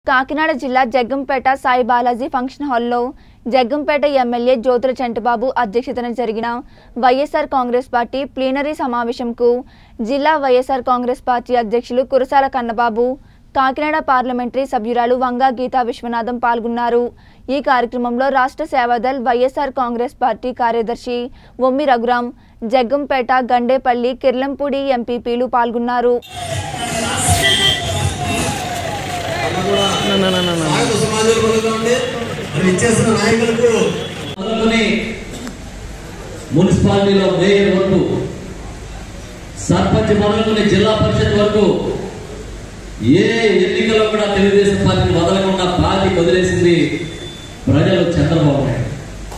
కాకినాడ జిల్లా జగ్గంపేట సాయి బాలాజీ ఫంక్షన్ హాల్లో జగ్గంపేట ఎమ్మెల్యే జ్యోతుల చంటిబాబు అధ్యక్షతన జరిగిన వైఎస్ఆర్ కాంగ్రెస్ పార్టీ ప్లీనరీ సమావేశంకు జిల్లా వైఎస్ఆర్ కాంగ్రెస్ పార్టీ అధ్యక్షులు కురసాల కన్నబాబు కాకినాడ పార్లమెంటరీ సభ్యురాలు వంగా గీతా విశ్వనాథం పాల్గొన్నారు ఈ కార్యక్రమంలో రాష్ట్ర సేవాదల్ వైఎస్ఆర్ కాంగ్రెస్ పార్టీ కార్యదర్శి ఒమ్మి రఘురాం జగ్గంపేట గండేపల్లి కిర్లంపూడి ఎంపీపీలు పాల్గొన్నారు సాయుధ సమాజంలో పొందుతోంది మరి ఇచ్చేసిన నాయకులకు మొదలుకొని మున్సిపాలిటీలో మేయర్ వరకు సర్పంచ్ మొదలుకొని జిల్లా పరిషత్ వరకు ఏ ఎన్నికలో కూడా తెలుగుదేశం పార్టీని వదలకుండా పార్టీ వదిలేసింది ప్రజలు చంద్రబాబు నాయుడు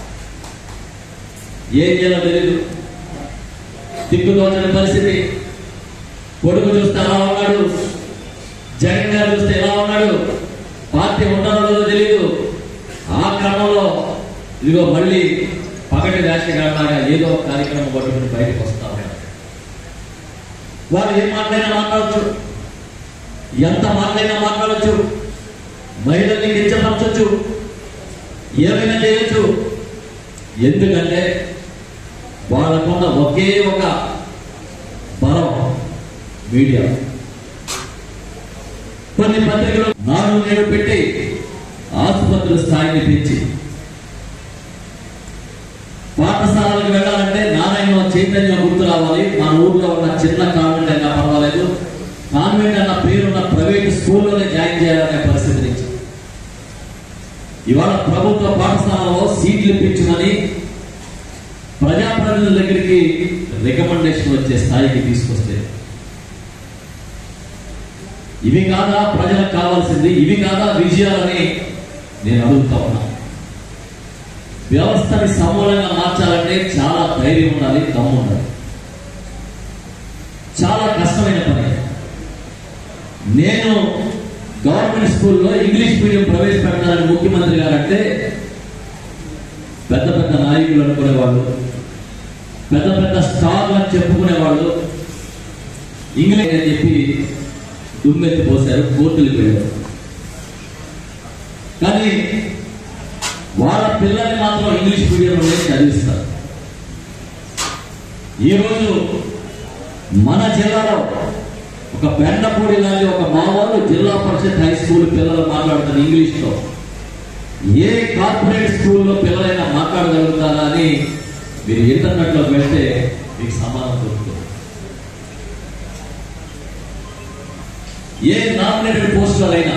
ఏం చేయాలో తెలియదు దిక్కుతోచని పరిస్థితి కొడుకు చూస్తే ఎలా ఉన్నాడు జగన్ గారు చూస్తే ఎలా ఉన్నాడు పార్టీ ఉంటుందో లేదో తెలియదు ఆ క్రమంలో ఇదిగో మళ్ళీ పగటి రాజకీయాలాగా ఏదో ఒక కార్యక్రమం పట్టుకుని బయటకు వస్తా ఉన్నారు వారు ఏం మాట్లాడినా మాట్లాడచ్చు ఎంత మాట్లాడినా మాట్లాడచ్చు మహిళల్ని కించపరచచ్చు ఏమైనా చేయొచ్చు ఎందుకంటే వాళ్ళకున్న ఒకే ఒక బలం మీడియా కొన్ని పత్రికలు నాడు నేడు పెట్టి ఆసుపత్రుల స్థాయిని పెంచి పాఠశాలలకు వెళ్ళాలంటే నారాయణ చైతన్యం గుర్తు రావాలి మన ఊర్లో ఉన్న చిన్న కాన్వెంట్ అయినా పర్వాలేదు కాన్వెంట్ అన్న పేరున్న ప్రైవేట్ స్కూల్లోనే జాయిన్ చేయాలనే పరిస్థితి నుంచి ఇవాళ ప్రభుత్వ పాఠశాలలో సీట్లు ఇప్పించమని ప్రజాప్రతినిధుల దగ్గరికి రికమెండేషన్ వచ్చే స్థాయికి తీసుకొస్తే ఇవి కాదా ప్రజలకు కావాల్సింది ఇవి కాదా విజయాలని నేను అడుగుతా ఉన్నా వ్యవస్థని సమూలంగా మార్చాలంటే చాలా ధైర్యం ఉండాలి దమ్ము ఉండాలి చాలా కష్టమైన పని నేను గవర్నమెంట్ స్కూల్లో ఇంగ్లీష్ మీడియం ప్రవేశపెడతానని ముఖ్యమంత్రి గారు అంటే పెద్ద పెద్ద నాయకులు అనుకునేవాళ్ళు పెద్ద పెద్ద స్టార్లు అని చెప్పుకునేవాళ్ళు ఇంగ్లీష్ అని చెప్పి దుమ్మెత్తి పోశారు కోర్టులకు వెళ్ళారు కానీ వాళ్ళ పిల్లల్ని మాత్రం ఇంగ్లీష్ మీడియంలోనే చదివిస్తారు ఈరోజు మన జిల్లాలో ఒక బెండపూడి లాంటి ఒక మామూలు జిల్లా పరిషత్ హై స్కూల్ పిల్లలు మాట్లాడుతున్న ఇంగ్లీష్లో ఏ కార్పొరేట్ స్కూల్లో పిల్లలైనా మాట్లాడగలుగుతారా అని మీరు ఇంటర్నెట్లో వెళ్తే మీకు సమాధానం దొరుకుతుంది ఏ నామినేటెడ్ పోస్టులైనా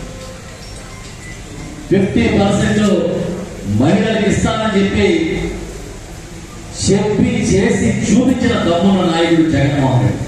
ఫిఫ్టీ పర్సెంట్ మహిళలకు ఇస్తానని చెప్పి చెప్పి చేసి చూపించిన దమ్మున్న నాయకుడు Jaganmohan Reddy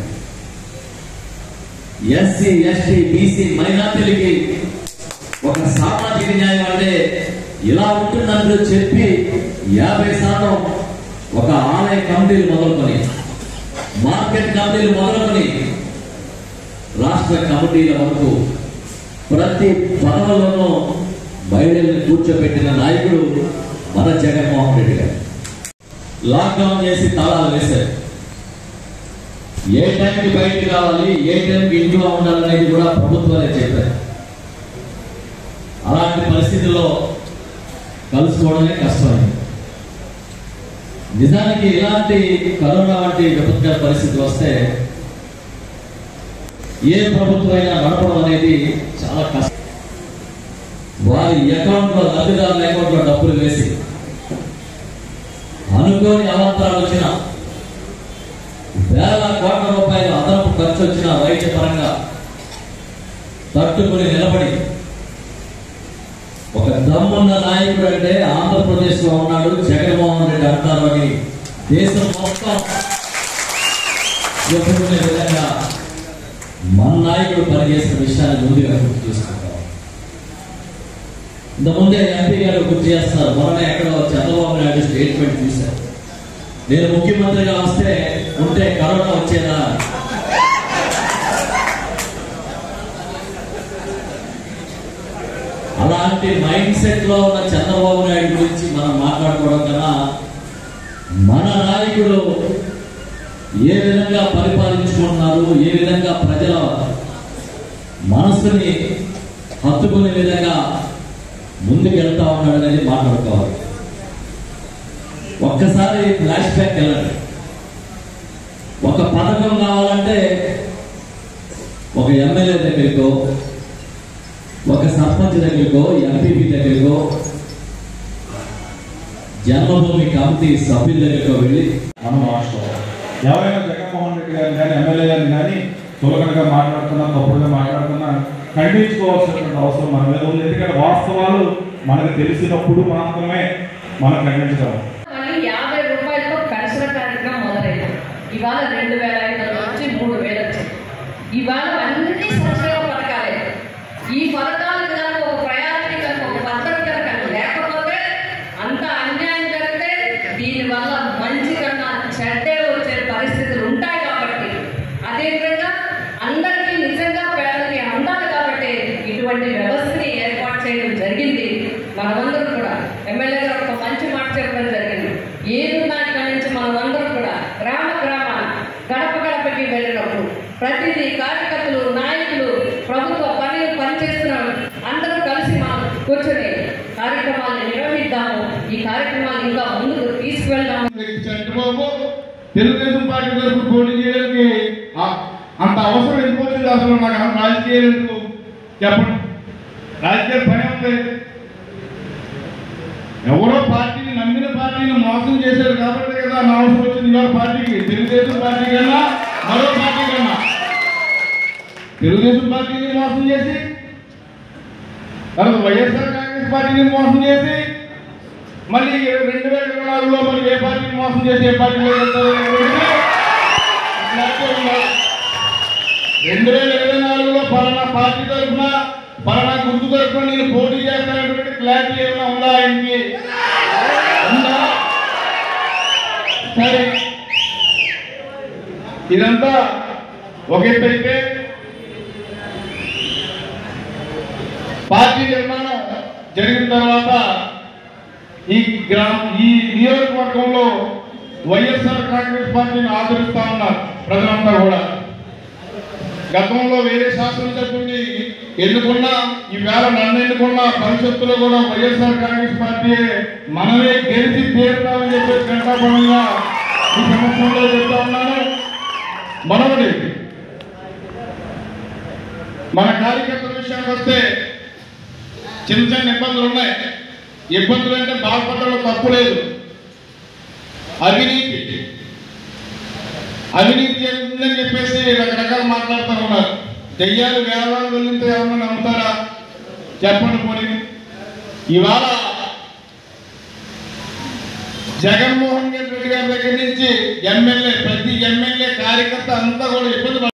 SC ST BC మైనార్టీలకి ఒక సామాజిక న్యాయం అంటే ఇలా ఉంటుందని చెప్పి యాభై శాతం ఒక ఆలయ కమిటీలు మొదలుకొని మార్కెట్ కమిటీలు మొదలుకొని రాష్ట్ర కమిటీల వరకు ప్రతి పదవులోనూ మహిళల్ని కూర్చోబెట్టిన నాయకుడు మన జగన్మోహన్ రెడ్డి గారు లాక్డౌన్ చేసి తాళాలు వేశారు ఏ టైంకి బయటికి రావాలి ఏ టైంకి ఇంట్లో ఉండాలనేది కూడా ప్రభుత్వాలే చెప్పారు అలాంటి పరిస్థితుల్లో కలుసుకోవడమే కష్టమైంది నిజానికి ఇలాంటి కరోనా వంటి విపత్కర పరిస్థితులు వస్తే ఏ ప్రభుత్వం అయినా నడపడం అనేది చాలా కష్టం వారి అకౌంట్ లో లబ్ధిదారుల అకౌంట్ లో డబ్బులు వేసి అనుకోని అవాంతరాలు వచ్చిన వేల కోట్ల రూపాయలు అదనపు ఖర్చు వచ్చిన వైద్య పరంగా తట్టుకుని నిలబడి ఒక దమ్మున్న నాయకుడు అంటే ఆంధ్రప్రదేశ్ లో ఉన్నాడు జగన్మోహన్ రెడ్డి అంటారు అని దేశం మొత్తం చెప్పుకునే విధంగా మన నాయకుడు పనిచేసిన విషయాన్ని ముందుగా గుర్తు చేసుకుంటాం ఇంతకుముందే ఎంపీ గారు గుర్తు చేస్తున్నారు మొన్న ఎక్కడో చంద్రబాబు నాయుడు స్టేట్మెంట్ చూశారు నేను ముఖ్యమంత్రిగా వస్తే ఉంటే కరోనా వచ్చేదా అలాంటి మైండ్ సెట్ లో ఉన్న చంద్రబాబు నాయుడు గురించి మనం మాట్లాడుకోవడం కన్నా మన నాయకుడు ఏ విధంగా పరిపాలించుకుంటున్నారు ఏ విధంగా ప్రజల మనసుని హత్తుకునే విధంగా ముందుకెళ్తా ఉన్నాడు అనేది మాట్లాడుకోవాలి ఒక్కసారి ఫ్లాష్ బ్యాక్ వెళ్ళండి ఒక పథకం కావాలంటే ఒక ఎమ్మెల్యే దగ్గరికో ఒక సర్పంచ్ దగ్గరికో ఎంపీపీ దగ్గరికో జన్మభూమి కమిటీ సభ్యుల దగ్గరికో వెళ్ళి మనం రాష్ట్రం ఎవరైనా జగన్మోహన్ రెడ్డి గారిని కానీ ఎమ్మెల్యే గారిని కానీ చులకనగా మాట్లాడుతున్నా తప్పుడుగా మాట్లాడుతున్నా ఖండించుకోవాల్సినటువంటి అవసరం మన మీద ఉంది ఎందుకంటే వాస్తవాలు మనకు తెలిసినప్పుడు మాత్రమే మనం ఖండించగలం మళ్ళీ యాభై రూపాయలతో పెన్షన్ కార్యక్రమం మొదలైంది ఇవాళ రెండు వేల ఐదు వందల నుంచి మూడు వేలు వచ్చింది ఇవాళ అన్ని సంక్షేమ పథకాలే ఈ పథకాలు కనుక ఒక ప్రయారిటీ కనుక ఒక పద్ధతి కనుక లేకపోతే అంత అన్యాయం జరిగితే దీనివల్ల మంచి కన్నా చెడ్డే వచ్చే పరిస్థితులు ఉంటాయి కాబట్టి అదేవిధంగా అందరికీ నిజంగా పేదలకి అందాలి కాబట్టి ఇటువంటి వ్యవస్థని ఏర్పాటు చేయడం జరిగింది మనమందరం కూడా ఎమ్మెల్యే గారు ఒక మంచి మాట చెప్పడం జరిగింది ఏది నాటి నుంచి మనమందరం కూడా గ్రామ గ్రామాన గడప గడపకి వెళ్ళినప్పుడు ప్రతిదీ కార్యకర్తలు నాయకులు ప్రభుత్వ పని పనిచేస్తున్న అందరూ కలిసి మనం కూర్చొని కార్యక్రమాలను నిర్వహిద్దాము ఈ కార్యక్రమాలు ఇంకా ముందుకు తీసుకువెళ్దాము చంద్రబాబు తెలుగుదేశం పార్టీ తరఫున పోటీ చేయడానికి ఆ- అంత అవసరం ఎందుకు వచ్చింది అసలు నాకు అసలు రాజకీయాలు ఎందుకు చెప్పండి రాజకీయాలు పని ఉంది ఎవరో పార్టీని నమ్మిన పార్టీని మోసం చేశారు కాబట్టి కదా నా అవసరం వచ్చింది ఇవాళ పార్టీకి తెలుగుదేశం పార్టీ కన్నా మరో పార్టీ కన్నా తెలుగుదేశం పార్టీని మోసం చేసి తర్వాత వైఎస్ఆర్ కాంగ్రెస్ పార్టీని మోసం చేసి మళ్ళీ రెండు వేల ఇరవై నాలుగులో మరి ఏ పార్టీని మోసం చేసి ఏ పార్టీలో వెళ్తారు అనేటువంటిది ఇట్లాగే ఉన్నారు. రెండు వేల ఇరవై నాలుగులో పలానా పార్టీ తరఫున పలానా గుర్తు తరఫున నేను పోటీ చేస్తానటువంటి క్లారిటీ ఏమైనా ఉందా ఆయనకి ఉందా సరే ఇదంతా ఒక ఎత్తు అయితే పార్టీ నిర్మాణం జరిగిన తర్వాత ఈ గ్రామ ఈ నియోజకవర్గంలో వైఎస్ఆర్ కాంగ్రెస్ పార్టీని ఆదరిస్తా ఉన్నారు ప్రజలంతా కూడా గతంలో వేరే శాసనసభ్యుడిని ఎన్నుకున్నా ఈవేళ నన్ను ఎన్నుకున్నా భవిష్యత్తులో కూడా వైఎస్ఆర్ కాంగ్రెస్ పార్టీ మనమే గెలిచి తీరుతామని చెప్పి ఘంటాపరంగా ఈ సంవత్సరంలో చెప్తా ఉన్నాను మనవడి మన కార్యకర్తల విషయానికి వస్తే చిన్న చిన్న ఇబ్బందులు ఉన్నాయి ఇబ్బందులు అంటే బాధపడడంలో తప్పు లేదు అవినీతి అవినీతి జరుగుతుందని చెప్పేసి రకరకాలు మాట్లాడుతూ ఉన్నారు దెయ్యాలు వేలాలు వెళ్ళితే ఏమన్నా నమ్ముతారా చెప్పండి పోనీ ఇవాళ జగన్మోహన్ రెడ్డి గారి దగ్గర నుంచి ఎమ్మెల్యే ప్రతి ఎమ్మెల్యే కార్యకర్త అంతా కూడా ఇబ్బంది పడుతున్నారు.